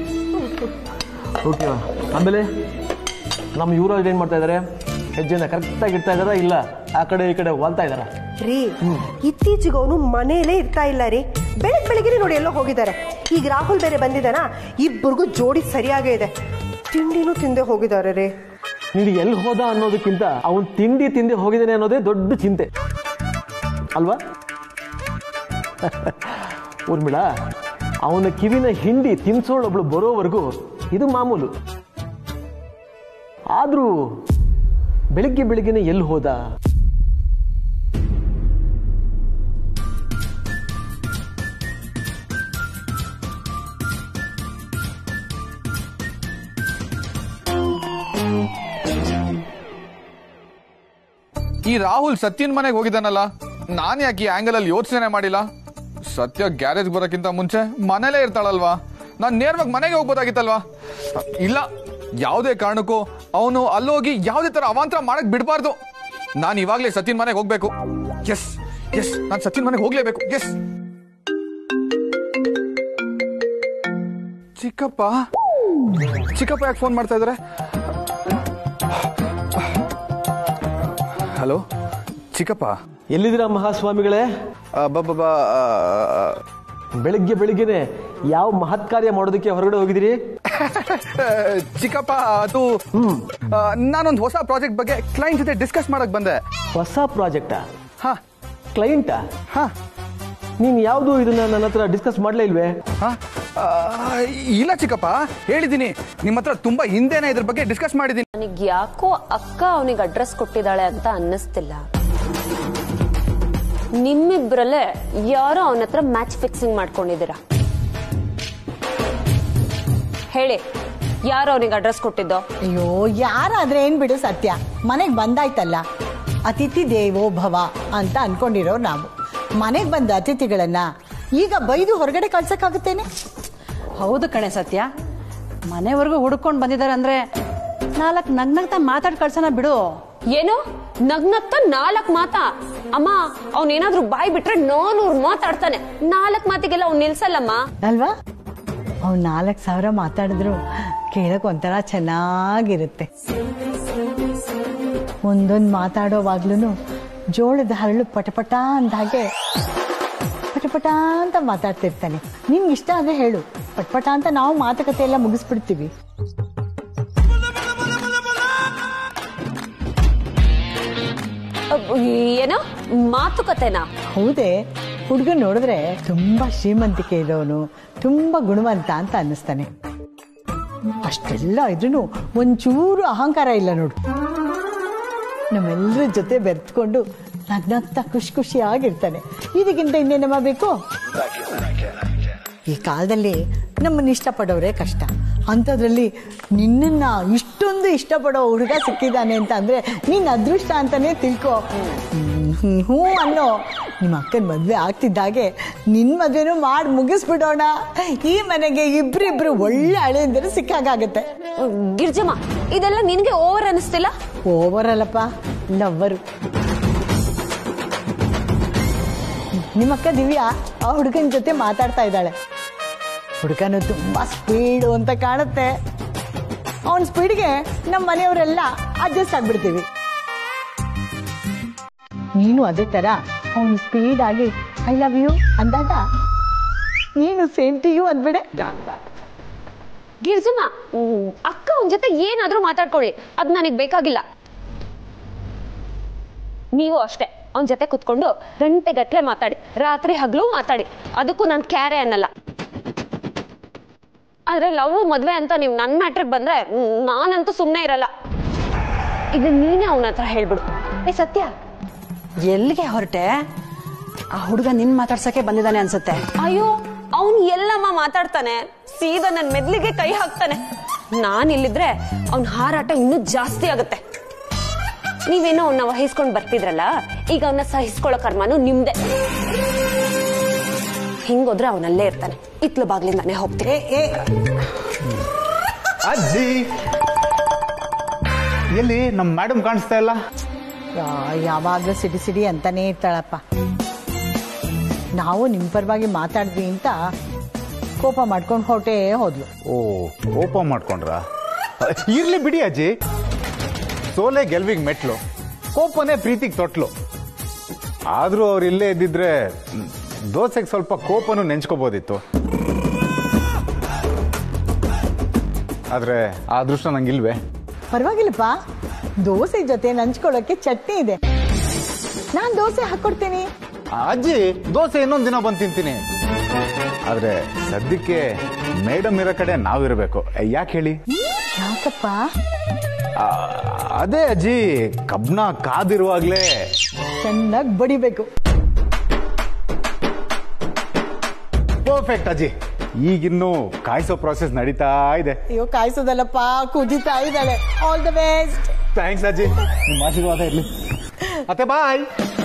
ಓಕೆ ಆಮೇಲೆ ನಮ್ಮ ಯೂರಲ್ಲಿ ಏನ್ ಮಾಡ್ತಾ ಇದಾರೆ ಹೆಜ್ಜೆನ ಕರೆಕ್ಟಾಗಿ ಇಡ್ತಾ ಇದಾರಾ ಇಲ್ಲ ಆ ಕಡೆ ಈ ಕಡೆ ವಾಲ್ತಾ ಇದಾರ ರೀ ಇತ್ತೀಚೆಗೆ ಅವನು ಮನೇಲೇ ಇರ್ತಾ ಇಲ್ಲ ರೀ ಬೆಳಗ್ ಬೆಳಗ್ಗೆ ನೋಡಿ ಎಲ್ಲೋ ಹೋಗಿದ್ದಾರೆ ಈಗ ರಾಹುಲ್ ಬೇರೆ ಬಂದಿದ್ದಾನ ಇಬ್ಬರಿಗೂ ಜೋಡಿ ಸರಿಯಾಗೇ ಇದೆ ತಿಂಡಿನೂ ತಿಂದೆ ಹೋಗಿದ್ದಾರೆ ರೀ ನೀನು ಎಲ್ಲಿ ಹೋದ ಅನ್ನೋದಕ್ಕಿಂತ ಅವನ್ ತಿಂಡಿ ತಿಂದೆ ಹೋಗಿದ್ದಾನೆ ಅನ್ನೋದೇ ದೊಡ್ಡ ಚಿಂತೆ ಅಲ್ವಾ ಊರ್ಮಿಳ ಅವನ ಕಿವಿನ ಹಿಂಡಿ ತಿನ್ಸೋಳೊಬ್ಳು ಬರೋವರೆಗೂ ಇದು ಮಾಮೂಲು ಆದ್ರೂ ಬೆಳಿಗ್ಗೆ ಬೆಳಿಗ್ಗೆನೆ ಎಲ್ಲಿ ಹೋದ ಈ ರಾಹುಲ್ ಸತ್ಯನ್ ಮನೆಗೆ ಹೋಗಿದ್ದಾನಲ್ಲ ನಾನ್ ಯಾಕೆ ಈ ಆಂಗಲ್ ಅಲ್ಲಿ ಯೋಚನೆ ಮಾಡಿಲ್ಲ ಸತ್ಯ ಗ್ಯಾರೇಜ್ ಬರೋಕ್ಕಿಂತ ಮುಂಚೆ ಮನೇಲೇ ಇರ್ತಾಳಲ್ವಾ ನಾನ್ ನೇರವಾಗಿ ಮನೆಗೆ ಹೋಗ್ಬೋದಾಗಿತ್ತಲ್ವಾ ಇಲ್ಲ ಯಾವುದೇ ಕಾರಣಕ್ಕೂ ಅವನು ಅಲ್ಲೋಗಿ ಯಾವುದೇ ತರ ಅವಾಂತರ ಮಾಡಕ್ ಬಿಡಬಾರ್ದು ನಾನು ಇವಾಗ್ಲೇ ಸತ್ಯನ್ ಮನೆಗೆ ಹೋಗ್ಬೇಕು ಎಸ್ ಎಸ್ ನಾನು ಸತ್ಯನ್ ಮನೆಗೆ ಹೋಗ್ಲೇಬೇಕು ಎಸ್ ಚಿಕ್ಕಪ್ಪ ಚಿಕ್ಕಪ್ಪ ಯಾಕೆ ಫೋನ್ ಮಾಡ್ತಾ ಇದಾರೆ ಹಲೋ ಚಿಕ್ಕಪ್ಪ ಎಲ್ಲಿದ್ದೀರಾ ಮಹಾಸ್ವಾಮಿಗಳೇ ಬೆಳಿಗ್ಗೆ ಬೆಳಿಗ್ಗೆನೆ ಯಾವ ಮಹತ್ ಕಾರ್ಯ ಮಾಡೋದಕ್ಕೆ ಹೊರಗಡೆ ಹೋಗಿದ್ದೀರಿ ಚಿಕ್ಕಪ್ಪ ಅದು ಆ, ನಾನೊಂದು ಹೊಸ ಪ್ರಾಜೆಕ್ಟ್ ಬಗ್ಗೆ ಕ್ಲೈಂಟ್ ಜೊತೆ ಡಿಸ್ಕಸ್ ಮಾಡಕ್ ಬಂದೆ ಹೊಸ ಪ್ರಾಜೆಕ್ಟಾ ಹಾ ಕ್ಲೈಂಟಾ ಹಾ ನೀನು ಯಾವುದು ಇದನ್ನ ನನ್ನ ಹತ್ರ ಡಿಸ್ಕಸ್ ಮಾಡಲೇ ಇಲ್ವೇ ಹಾ? ಆ, ಇಲ್ಲ ಚಿಕ್ಕಪ್ಪ ಹೇಳಿದ್ದೀನಿ ನಿಮ್ಮ ಹತ್ರ ತುಂಬಾ ಹಿಂದೆನೆ ಇದ್ರ ಬಗ್ಗೆ ಡಿಸ್ಕಸ್ ಮಾಡಿದ್ದೀನಿ ನನಗ್ ಯಾಕೋ ಅಕ್ಕ ಅವನಿಗೆ ಅಡ್ರೆಸ್ ಕೊಟ್ಟಿದ್ದಾಳೆ ಅಂತ ಅನ್ನಿಸ್ತಿಲ್ಲ ನಿಮ್ಮಿಬ್ರಲ್ಲೇ ಯಾರೋ ಅವನ ಹತ್ರ ಮ್ಯಾಚ್ ಫಿಕ್ಸಿಂಗ್ ಮಾಡ್ಕೊಂಡಿದ್ದೀರಾ ಹೇಳಿ ಯಾರು ಅವನಿಗೆ ಅಡ್ರೆಸ್ ಕೊಟ್ಟಿದ್ದೋ ಅಯ್ಯೋ ಯಾರಾದ್ರೆ ಏನ್ ಬಿಡು ಸತ್ಯ ಮನೆಗೆ ಬಂದಾಯ್ತಲ್ಲ ಅತಿಥಿ ದೇವೋ ಭವ ಅಂತ ಅನ್ಕೊಂಡಿರೋರು ನಾವು ಮನೆಗೆ ಬಂದ ಅತಿಥಿಗಳನ್ನ ಈಗ ಬೈದು ಹೊರಗಡೆ ಕಳ್ಸಕ್ಕಾಗುತ್ತೇನೆ ಹೌದು ಕಣೆ ಸತ್ಯ ಮನೆವರೆಗೂ ಹುಡ್ಕೊಂಡು ಬಂದಿದ್ದಾರೆ ಅಂದ್ರೆ ನಾಲ್ಕು ನಗ್ನಗ್ತಾ ಮಾತಾಡ್ ಕಳ್ಸೋಣ ಬಿಡು ಏನು ನಗ್ನಗ್ತ ನಾಲ್ಕ್ ಮಾತಾ ಅಮ್ಮ ಅವನೇನಾದ್ರೂ ಬಾಯ್ ಬಿಟ್ರೆ ನಾನೂರ್ ಮಾತಾಡ್ತಾನೆ ನಾಲ್ಕ್ ಮಾತಿಗೆಲ್ಲ ಅವ್ನು ನಿಲ್ಸಲ್ಲಮ್ಮ ಅಲ್ವಾ ಅವ್ನು ನಾಲ್ಕು ಸಾವಿರ ಮಾತಾಡಿದ್ರು ಕೇಳಕ್ ಒಂಥರ ಚೆನ್ನಾಗಿರುತ್ತೆ ಒಂದೊಂದು ಮಾತಾಡೋವಾಗ್ಲೂ ಜೋಳದ ಹರಳು ಪಟಪಟ ಅಂದ ಹಾಗೆ ಪಟಪಟ ಅಂತ ಮಾತಾಡ್ತಿರ್ತಾನೆ ನಿನ್ಗೆ ಇಷ್ಟ ಆದ್ರೆ ಹೇಳು ಪಟ್ಪಟ ಅಂತ ನಾವು ಮಾತುಕತೆ ಎಲ್ಲ ಮುಗಿಸ್ಬಿಡ್ತೀವಿ ಅಬ್ಬ್, ಏನೋ ಮಾತುಕತೆನಾ ಹೌದೇ ಹುಡುಗ ನೋಡಿದ್ರೆ ತುಂಬಾ ಶ್ರೀಮಂತಿಕೆ ಇರೋನು ತುಂಬಾ ಗುಣವಂತ ಅಂತ ಅನ್ನಿಸ್ತಾನೆ ಅಷ್ಟೆಲ್ಲ ಇದ್ರೂ ಒಂಚೂರು ಅಹಂಕಾರ ಇಲ್ಲ ನೋಡು ನಮ್ಮೆಲ್ಲರ ಜೊತೆ ಬೆರೆತ್ಕೊಂಡು ನಗ್ನಗ್ತಾ ಖುಷಿ ಖುಷಿಯಾಗಿರ್ತಾನೆ ಇದಕ್ಕಿಂತ ಇನ್ನೇನಮ್ಮ ಬೇಕು ಈ ಕಾಲದಲ್ಲಿ ನಮ್ಮನ್ನ ಇಷ್ಟಪಡೋರೇ ಕಷ್ಟ ಅಂಥದ್ರಲ್ಲಿ ನಿನ್ನನ್ನ ಇಷ್ಟೊಂದು ಇಷ್ಟಪಡೋ ಹುಡುಗ ಸಿಕ್ಕಿದ್ದಾನೆ ಅಂತ ಅಂದ್ರೆ ನೀನ್ ಅದೃಷ್ಟ ಅಂತಾನೆ ತಿಳ್ಕೊ ಹ್ಮ್, ಹ್ಞೂ ಅನ್ನೋ ನಿಮ್ಮ ಅಕ್ಕನ ಮದ್ವೆ ಆಗ್ತಿದ್ದಾಗೆ ನಿನ್ ಮದ್ವೆನೂ ಮಾಡಿ ಮುಗಿಸ್ಬಿಡೋಣ ಈ ಮನೆಗೆ ಇಬ್ರಿಬ್ರು ಒಳ್ಳೆ ಹಳೆಯಂದ್ರೆ ಸಿಕ್ಕಾಗತ್ತೆ ಗಿರ್ಜಮ್ಮ ಇದೆಲ್ಲ ನಿನ್ಗೆ ಓವರ್ ಅನಿಸ್ತಿಲ್ಲ ಓವರ್ ಅಲ್ಲಪ್ಪ ಲವ್ವರು ನಿಮ್ಮಕ್ಕ ದಿವ್ಯಾ ಆ ಹುಡುಗನ ಜೊತೆ ಮಾತಾಡ್ತಾ ಇದ್ದಾಳೆ ಹುಡುಗನು ತುಂಬಾ ಸ್ಪೀಡು ಅಂತ ಕಾಣುತ್ತೆ ಅವನ ಸ್ಪೀಡ್ಗೆ ನಮ್ಮ ಮನೆಯವರೆಲ್ಲ ಅಡ್ಜಸ್ಟ್ ಆಗ್ಬಿಡ್ತೀವಿ ನೀನು ಅದೇ ತರ ಅವನು ಸ್ಪೀಡ್ ಆಗಿ ಐ ಲವ್ ಯು ಅಂದಾಗ ನೀನು ಸೇಮ್ ಟು ಯು ಅಂದ್ಬಿಡೆ ಗಿರ್ಜಮ್ಮ ಹ್ಮ್, ಅಕ್ಕ ಅವನ ಜೊತೆ ಏನಾದ್ರೂ ಮಾತಾಡ್ಕೊಳ್ಳಿ ಅದ್ ನನಗ್ ಬೇಕಾಗಿಲ್ಲ ನೀವು ಅಷ್ಟೇ ಅವನ ಜೊತೆ ಕುತ್ಕೊಂಡು ಗಂಟೆಗಟ್ಲೆ ಮಾತಾಡಿ ರಾತ್ರಿ ಹಗಲು ಮಾತಾಡಿ ಅದಕ್ಕೂ ನಾನು ಕ್ಯಾರೆ ಅನ್ನಲ್ಲ ಆದ್ರೆ ಲವ್ ಮದ್ವೆ ಅಂತ ನೀವು ನನ್ನ ಮ್ಯಾಟ್ರಿಗೆ ಬಂದ್ರೆ ಹ್ಮ್, ನಾನಂತೂ ಸುಮ್ಮನೆ ಇರಲ್ಲ ಇದು ನೀನೇ ಅವನ ಹತ್ರ ಹೇಳ್ಬಿಡು ಏ ಸತ್ಯ ಎಲ್ಲಿಗೆ ಹೊರಟೆ ಆ ಹುಡುಗ ನಿನ್ ಮಾತಾಡ್ಸಕ್ಕೆ ಬಂದಿದ್ದಾನೆ ಅನ್ಸುತ್ತೆ ಅಯ್ಯೋ ಅವನು ಎಲ್ಲಮ್ಮ ಮಾತಾಡ್ತಾನೆ ಸೀದಾ ನನ್ನ ಮೆದ್ಲಿಗೆ ಕೈ ಹಾಕ್ತಾನೆ ನಾನ್ ಇಲ್ಲಿದ್ರೆ ಅವನ್ ಹಾರಾಟ ಇನ್ನೂ ಜಾಸ್ತಿ ಆಗುತ್ತೆ ನೀವೇನೋ ಅವನ್ನ ವಹಿಸ್ಕೊಂಡ್ ಬರ್ತಿದ್ರಲ್ಲ ಈಗ ಅವನ್ನ ಸಹಿಸ್ಕೊಳ್ಳೋ ಕರ್ಮನು ನಿಮ್ದೆ ಹಿಂಗೋದ್ರೆ ಅವನಲ್ಲೇ ಇರ್ತಾನೆ ಇತ್ಲು ಬಾಗ್ಲಿಂದಾನೆ ಹೋಗ್ತೀನಿ ಅಜ್ಜಿ ಎಲ್ಲಿ ನಮ್ಮ ಮೇಡಮ್ ಕಾಣಿಸ್ತಾ ಇಲ್ಲ ಯಾವಾಗಲೂ ಸಿಡಿ ಸಿಡಿ ಅಂತಾನೆ ಇರ್ತಾಳಪ್ಪ ನಾವು ನಿಮ್ಮ ಪರವಾಗಿ ಮಾತಾಡಿದ್ವಿ ಅಂತ ಕೋಪ ಮಾಡ್ಕೊಂಡು ಹೊರಟೇ ಹೋದ್ಲು ಓ ಕೋಪ ಮಾಡ್ಕೊಂಡ್ರ ಇರ್ಲಿ ಬಿಡಿ ಅಜ್ಜಿ ಸೋಲೆ ಗೆಲ್ವಿಗ್ ಮೆಟ್ಲು ಕೋಪನೇ ಪ್ರೀತಿಗೆ ತೊಟ್ಲು ಆದ್ರೂ ಅವ್ರು ಇಲ್ಲೇ ಇದ್ದಿದ್ರೆ ಮ್, ದೋಸೆಗೆ ಸ್ವಲ್ಪ ಕೋಪನು ನೆಂಚ್ಕೋಬೋದಿತ್ತು ಆದ್ರೆ ಆ ಅದೃಷ್ಟ ನಂಗಿಲ್ವೇ ಪರವಾಗಿಲ್ಲಪ್ಪ ದೋಸೆ ಜೊತೆ ನಂಚ್ಕೊಳ್ಳೋಕೆ ಚಟ್ನಿ ಇದೆ ನಾನ್ ದೋಸೆ ಹಾಕೊಡ್ತೀನಿ ಆ, ಅಜ್ಜಿ ದೋಸೆ ಇನ್ನೊಂದ್ ದಿನ ಬಂದು ತಿಂತೀನಿ ಆದ್ರೆ ಸದ್ಯಕ್ಕೆ ಮೇಡಮ್ ಇರೋ ಕಡೆ ನಾವಿರ್ಬೇಕು ಯಾಕೆ ಹೇಳಿ ಯಾಕಪ್ಪ ಆ, ಅದೇ ಅಜ್ಜಿ ಕಬ್ನ ಕಾದಿರುವಾಗ್ಲೇ ಚೆನ್ನಾಗಿ ಬಡಿಬೇಕು ಪರ್ಫೆಕ್ಟ್ ಅಜ್ಜಿ ಈಗಿನ್ನು ಕಾಯಿಸೋ ಪ್ರಾಸೆಸ್ ನಡೀತಾ ಇದೆ ಅಯ್ಯೋ ಕಾಯಿಸೋದಲ್ಲಪ್ಪ ಕುದಿತಾ ಇದ್ದಾಳೆ ಆಲ್ ದ ಬೆಸ್ಟ್ ಥ್ಯಾಂಕ್ಸ್ ಅಜ್ಜಿ ನಿಮ್ಮ ಆಶೀರ್ವಾದ ಇರ್ಲಿ ಮತ್ತೆ ಬಾಯ್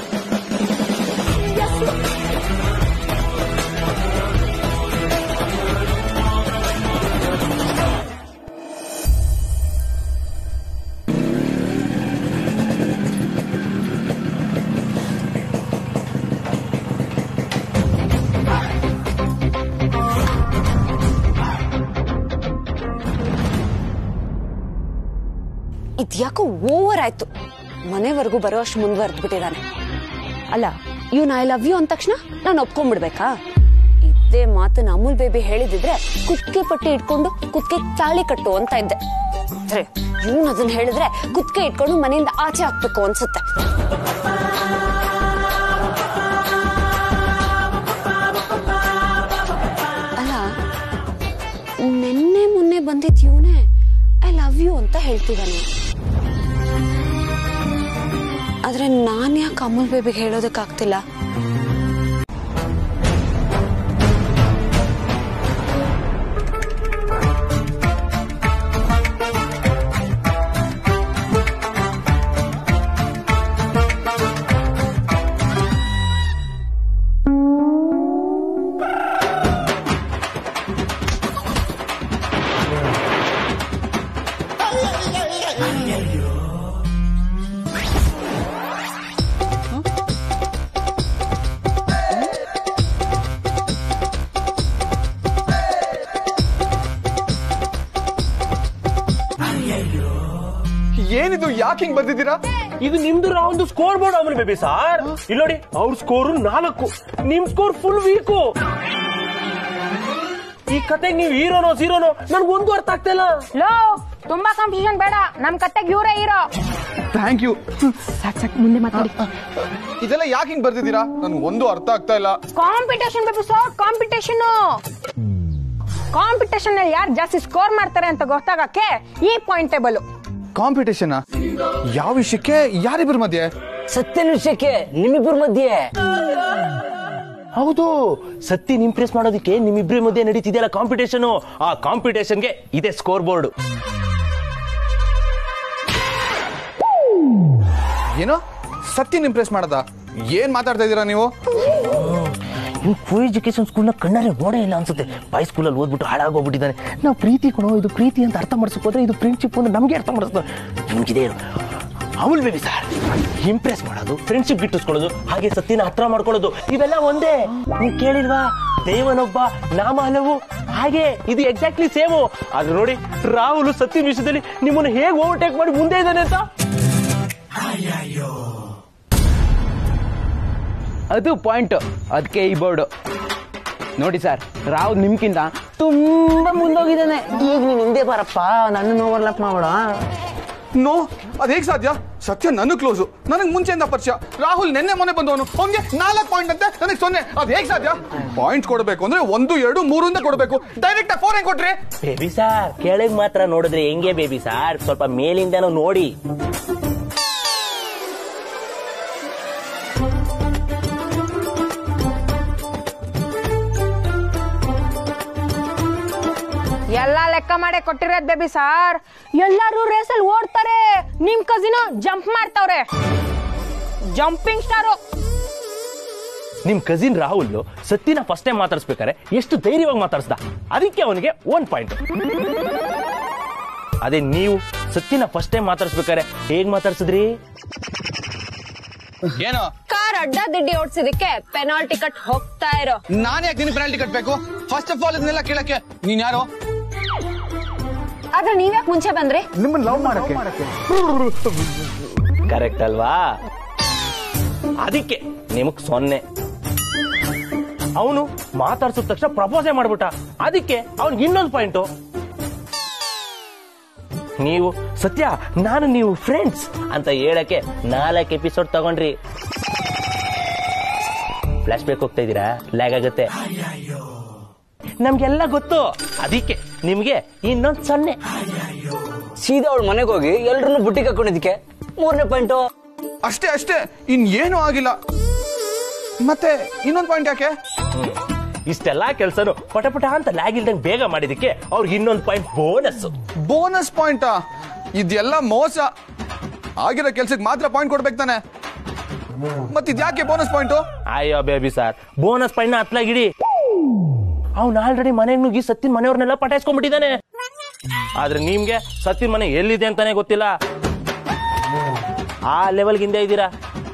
ಇದ್ಯಾಕೋ ಓವರ್ ಆಯ್ತು ಮನೆವರೆಗೂ ಬರೋ ಅಷ್ಟು ಮುಂದುವರೆದು ಬಿಟ್ಟಿದ್ದಾನೆ ಅಲ್ಲ ಇವ್ನ ಐ ಲವ್ ಯು ಅಂದ ತಕ್ಷಣ ನಾನು ಒಪ್ಕೊಂಡ್ಬಿಡ್ಬೇಕಾ ಈ ಇದೇ ಮಾತನ್ನ ಅಮೂಲ್ ಬೇಬಿ ಹೇಳಿದಿದ್ರೆ ಕುತ್ತಿಗೆ ಪಟ್ಟಿ ಇಟ್ಕೊಂಡು ಕುತ್ತಿಗೆ ತಾಳಿ ಕಟ್ಟು ಅಂತ ಇದ್ದೆ ಆದ್ರೆ ಇವ್ನು ಅದನ್ನ ಹೇಳಿದ್ರೆ ಕುತ್ತಿಗೆ ಇಟ್ಕೊಂಡು ಮನೆಯಿಂದ ಆಚೆ ಹಾಕ್ಬೇಕು ಅನ್ಸುತ್ತೆ ಅಲ್ಲ ನಿನ್ನೆ ಮೊನ್ನೆ ಬಂದಿದ್ ಇವನೇ ಐ ಲವ್ ಯು ಅಂತ ಹೇಳ್ತಿದ್ದಾನೆ ಆದ್ರೆ ನಾನ್ ಯಾಕೆ ಅಮೂಲ್ ಬೇಬಿಗೆ ಹೇಳೋದಕ್ಕಾಗ್ತಿಲ್ಲ ಏನಿದು ಯಾಕೆ ಹಿಂಗ್ ಬರ್ದಿದ್ದೀರಾ ಇದು ನಿಮ್ದು ಒಂದು score board Amul baby sir ಇಲ್ಲಿ ನೋಡಿ ಅವ್ರ ಸ್ಕೋರ್ ನಾಲ್ಕು ನಿಮ್ ಸ್ಕೋರ್ ಫುಲ್ ವೀಕು ಈ ಕತೆಗೆ ನೀವು ಹೀರೋನೋ ಝೀರೋನೋ ನನ್ಗೆ ಒಂದು ಅರ್ಥ ಆಗ್ತಾ ಇಲ್ಲ ಲೋ ತುಂಬಾ ಕಾಂಪಿಟೇಷನ್ ಬೇಡ ನಮ್ ಕತ್ತೆಗೆ ಇವರೇ ಹೀರೋ ಥ್ಯಾಂಕ್ ಯು ಸಾಕ್ ಸಾಕ್ ಮುಂದೆ ಮಾತಾಡಿ ಇದೆಲ್ಲ ಯಾಕೆ ಹಿಂಗ್ ಬರ್ದಿದ್ದೀರಾ ನನ್ಗೆ ಒಂದು ಅರ್ಥ ಆಗ್ತಾ ಇಲ್ಲ ಕಾಂಪಿಟೇಷನ್ ಬೇಕು ಸರ್ ಕಾಂಪಿಟೇಷನ್ ಕಾಂಪಿಟೇಷನ್ ಅಲ್ಲಿ ಯಾರು ಜಾಸ್ತಿ ಸ್ಕೋರ್ ಮಾಡ್ತಾರೆ ಅಂತ ಗೊತ್ತಾಗಕ್ಕೆ ಈ ಪಾಯಿಂಟ್ ಟೇಬಲ್ ಕಾಂಪಿಟೇಷನ್ ಯಾವ ವಿಷಯಕ್ಕೆ ಯಾರಿಬ್ಬರ ಮಧ್ಯೆ ಸತ್ಯನ ವಿಷಯಕ್ಕೆ ನಿಮ್ಮಿಬ್ಬರ ಮಧ್ಯೆ ಹೌದು ಸತ್ಯನ್ ಇಂಪ್ರೆಸ್ ಮಾಡೋದಕ್ಕೆ ನಿಮ್ಮಿಬ್ರ ಮಧ್ಯೆ ನಡೀತಿದೆಯಲ್ಲ ಕಾಂಪಿಟೇಷನ್ ಆ ಕಾಂಪಿಟೇಷನ್ಗೆ ಇದೆ ಸ್ಕೋರ್ ಬೋರ್ಡ್ ಏನೋ ಸತ್ಯನ್ ಇಂಪ್ರೆಸ್ ಮಾಡದ ಏನ್ ಮಾತಾಡ್ತಾ ಇದೀರಾ ನೀವು ಇವ್ ಕೋ ಎಜುಕೇಶನ್ ಸ್ಕೂಲ್ನ ಕಣ್ಣಾರೆ ನೋಡೇ ಇಲ್ಲ ಅನ್ಸುತ್ತೆ ಬಾಯ್ ಸ್ಕೂಲಲ್ಲಿ ಓದ್ಬಿಟ್ಟು ಹಾಳಾಗೋಗ್ಬಿಟ್ಟಿದ್ದಾನೆ ನಾವು ಪ್ರೀತಿ ಕೊಡೋ ಇದು ಪ್ರೀತಿ ಅಂತ ಅರ್ಥ ಮಾಡಿಸಕ್ ಹೋದ್ರೆ ಇದು ಫ್ರೆಂಡ್ಶಿಪ್ ಅಂತ ನಮಗೆ ಅರ್ಥ ಮಾಡಿಸ್ತಾರೆ ನಿಮ್ಗಿದೆ ಅವಳು ಬೇಬಿ ಸರ್ ಇಂಪ್ರೆಸ್ ಮಾಡೋದು ಫ್ರೆಂಡ್ಶಿಪ್ ಗಿಟ್ಟಿಸ್ಕೊಳ್ಳೋದು ಹಾಗೆ ಸತ್ಯನ ಹತ್ರ ಮಾಡ್ಕೊಳ್ಳೋದು ಇವೆಲ್ಲ ಒಂದೇ ನೀವು ಕೇಳಿಲ್ವಾ ದೇವನೊಬ್ಬ ನಾಮ ಹಲವು ಹಾಗೆ ಇದು ಎಕ್ಸಾಕ್ಟ್ಲಿ ಸೇಮು ಆದ್ರೆ ನೋಡಿ ರಾಹುಲ್ ಸತ್ಯನ ವಿಷಯದಲ್ಲಿ ನಿಮ್ಮನ್ನು ಹೇಗೆ ಓವರ್ಟೇಕ್ ಮಾಡಿ ಮುಂದೆ ಇದ್ದಾನೆ ಅಂತ ಅದು ಪಾಯಿಂಟ್ ಅದಕ್ಕೆ ಈ ಬೋರ್ಡು ನೋಡಿ ಸರ್ ರಾವ್ ನಿಮ್ಕಿಂತ ತುಂಬಾ ಮುಂದೋಗಿದ್ದಾನೆ ಈಗ ನೀನ್ ಹಿಂದೆ ಬಾರಪ್ಪ ನನ್ನ ಓವರ್ಲಾಪ್ ಮಾಡೋಣ ನೋ ಅದ್ ಹೇಗ್ ಸಾಧ್ಯ ಸತ್ಯ ನನ್ನ ಕ್ಲೋಸು ನನಗೆ ಮುಂಚೆಯಿಂದ ಪರಿಚಯ ರಾಹುಲ್ ನಿನ್ನೆ ಮೊನ್ನೆ ಬಂದವನು ಅವನಿಗೆ ನಾಲ್ಕು ಪಾಯಿಂಟ್ ಅಂತೆ ನನಗೆ ಸೊನ್ನೆ ಅದ್ ಹೇಗ್ ಸಾಧ್ಯ ಪಾಯಿಂಟ್ ಕೊಡಬೇಕು ಅಂದ್ರೆ ಒಂದು ಎರಡು ಮೂರು ಅಂತ ಕೊಡಬೇಕು ಡೈರೆಕ್ಟ್ ಫೋರ್ ಹೆಂಗ್ ಕೊಟ್ರಿ ಬೇಬಿ ಸಾರ್ ಕೆಳಗ್ ಮಾತ್ರ ನೋಡಿದ್ರೆ ಹೆಂಗೆ ಬೇಬಿ ಸಾರ್ ಸ್ವಲ್ಪ ಮೇಲಿಂದನೂ ನೋಡಿ ಎಲ್ಲಾ ಲೆಕ್ಕ ಮಾಡೇ ಕೊಟ್ಟಿರೋದ್ ಬೇಬಿ ಸಾರ್ ಎಲ್ಲಾರು ರೇಸಲ್ಲಿ ಓಡ್ತಾರೆ ನಿಮ್ ಕಸಿನ ಜಂಪ್ ಮಾಡ್ತಾವ್ರೆ ಜಂಪಿಂಗ್ ಸ್ಟಾರು ನಿಮ್ ಕಸಿನ್ ರಾಹುಲ್ ಸತ್ಯನ ಫಸ್ಟ್ ಟೈಮ್ ಮಾತಾಡ್ಸ್ಬೇಕಾರೆ ಎಷ್ಟು ಧೈರ್ಯವಾಗಿ ಮಾತಾಡ್ಸ್ದ ಅದಕ್ಕೆ ಅವನಿಗೆ ಒನ್ ಪಾಯಿಂಟ್ ಅದೇ ನೀವು ಸತ್ಯನ ಫಸ್ಟ್ ಟೈಮ್ ಮಾತಾಡ್ಸ್ಬೇಕಾರೆ ಹೇಗ್ ಮಾತಾಡ್ಸಿದ್ರಿ ಏನೋ ಕಾರ್ ಅಡ್ಡ ದಿಡ್ಡಿ ಓಡಿಸಿದಕ್ಕೆ ಪೆನಾಲ್ಟಿ ಕಟ್ ಹೋಗ್ತಾ ಇರೋ ನಾನ್ ಯಾಕೆ ನಿನ್ ಪೆನಾಲ್ಟಿ ಕಟ್ಬೇಕು ಫಸ್ಟ್ ಆಫ್ ಆಲ್ ಇದನ್ನೆಲ್ಲ ಕೇಳಕ್ಕೆ ನೀನ್ ಯಾರು ಆದ್ರೆ ನೀವ್ಯಾಕ್ ಮುಂಚೆ ಬಂದ್ರಿ ನಿಮ್ಮನ್ನ ಲವ್ ಮಾಡಕ್ಕೆ ಕರೆಕ್ಟ್ ಅಲ್ವಾ ಅದಕ್ಕೆ ನಿಮಗ್ ಸೊನ್ನೆ ಅವನು ಮಾತಾಡ್ಸಿದ ತಕ್ಷಣ ಪ್ರಪೋಸೇ ಮಾಡ್ಬಿಟ್ಟ ಅದಕ್ಕೆ ಅವ್ನಿಗೆ ಇನ್ನೊಂದು ಪಾಯಿಂಟು ನೀವು ಸತ್ಯ ನಾನು ನೀವು ಫ್ರೆಂಡ್ಸ್ ಅಂತ ಹೇಳಕ್ಕೆ ನಾಲ್ಕು ಎಪಿಸೋಡ್ ತಗೊಂಡ್ರಿ ಫ್ಲಾಶ್ ಬ್ಯಾಕ್ ಹೋಗ್ತಾ ಇದ್ದೀರಾ ಲ್ಯಾಗ್ ಆಗುತ್ತೆ ನಮ್ಗೆಲ್ಲ ಗೊತ್ತು ಅದಕ್ಕೆ ನಿಮ್ಗೆ ಇನ್ನೊಂದು ಸೊನ್ನೆ ಸೀದಾ ಅವಳ ಮನೆಗೆ ಹೋಗಿ ಎಲ್ರನ್ನೂ ಬುಟ್ಟಿಗೆ ಹಾಕೊಂಡಿದ್ದಕ್ಕೆ ಮೂರನೇ ಪಾಯಿಂಟು ಅಷ್ಟೇ ಅಷ್ಟೇ ಇನ್ ಏನೂ ಆಗಿಲ್ಲ ಮತ್ತೆ ಇನ್ನೊಂದು ಪಾಯಿಂಟ್ ಯಾಕೆ ಇಷ್ಟೆಲ್ಲಾ ಕೆಲ್ಸನು ಪಟ ಪಟ ಅಂತ ಲ್ಯಾಗ್ ಇಲ್ದಂಗ್ ಬೇಗ ಮಾಡಿದಕ್ಕೆ ಅವ್ರಿಗೆ ಇನ್ನೊಂದು ಪಾಯಿಂಟ್ ಬೋನಸ್ ಬೋನಸ್ ಪಾಯಿಂಟಾ ಇದೆಲ್ಲ ಮೋಸ ಆಗಿರೋ ಕೆಲ್ಸಕ್ಕೆ ಮಾತ್ರ ಪಾಯಿಂಟ್ ಕೊಡ್ಬೇಕು ತಾನೆ ಮತ್ ಇದ್ಯಾಕೆ ಬೋನಸ್ ಪಾಯಿಂಟು ಅಯ್ಯೋ ಬೇಬಿ ಸರ್ ಬೋನಸ್ ಪಾಯಿಂಟ್ ಹತ್ಲಾಗಿಡಿ ಅವ್ನು ಆಲ್ರೆಡಿ ಮನೆಗೆ ನುಗ್ಗಿ ಸತ್ತಿನ ಮನೆಯವ್ರನ್ನೆಲ್ಲ ಪಟಾಯಿಸ್ಕೊಂಡ್ಬಿಟ್ಟಿದ್ದಾನೆ ಆದ್ರೆ ನಿಮ್ಗೆ ಸತ್ತಿನ ಮನೆ ಎಲ್ಲಿದೆ ಅಂತಾನೆ ಗೊತ್ತಿಲ್ಲ ಆ ಲೆವೆಲ್ಗೆ ಹಿಂದೆ ಇದ್ದೀರಾ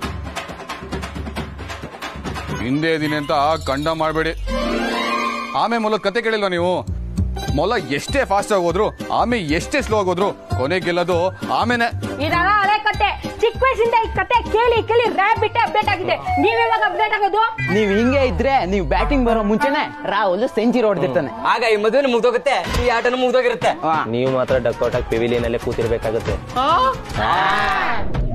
ಹಿಂದೆ ಇದೀನಿ ಅಂತ ಕಂಡ ಮಾಡಬೇಡಿ ಆಮೆ ಮೊಲ ಕತೆ ಕೇಳಿಲ್ವ ನೀವು ಮೊಲ ಎಷ್ಟೇ ಫಾಸ್ಟ್ ಆಗಿ ಹೋದ್ರು ಆಮೆ ಎಷ್ಟೇ ಸ್ಲೋ ಆಗಿ ಹೋದ್ರು ಕೊನೆ ಗೆಲ್ಲೋದು ಆಮೆನೆ ಇದೆಲ್ಲ ಹಳೆ ಕತೆ ಚಿಕ್ಕ ವಯಸ್ಸಿಂದ ಈ ಕತೆ ಕೇಳಿ ಕೇಳಿ ರ್ಯಾಬಿಟ್ ಅಪ್ಡೇಟ್ ಆಗಿದೆ ನೀವ್ ಯಾವಾಗ ಅಪ್ಡೇಟ್ ಆಗೋದು ನೀವ್ ಹಿಂಗೆ ಇದ್ರೆ ನೀವು ಬ್ಯಾಟಿಂಗ್ ಬರೋ ಮುಂಚೆನೆ ರಾಹುಲ್ ಸೆಂಚುರಿ ಹೊಡೆದಿರ್ತಾನೆ ಆಗ ಈ ಮದುವೆ ಮುಗ್ದೋಗುತ್ತೆ ಈ ಆಟನೂ ಮುಗ್ದೋಗಿರುತ್ತೆ ನೀವು ಮಾತ್ರ ಡಕ್ಔಟ್ ಆಗಿ ಪೆವಿಲಿಯನ್ ಅಲ್ಲೇ ಕೂತಿರ್ಬೇಕಾಗುತ್ತೆ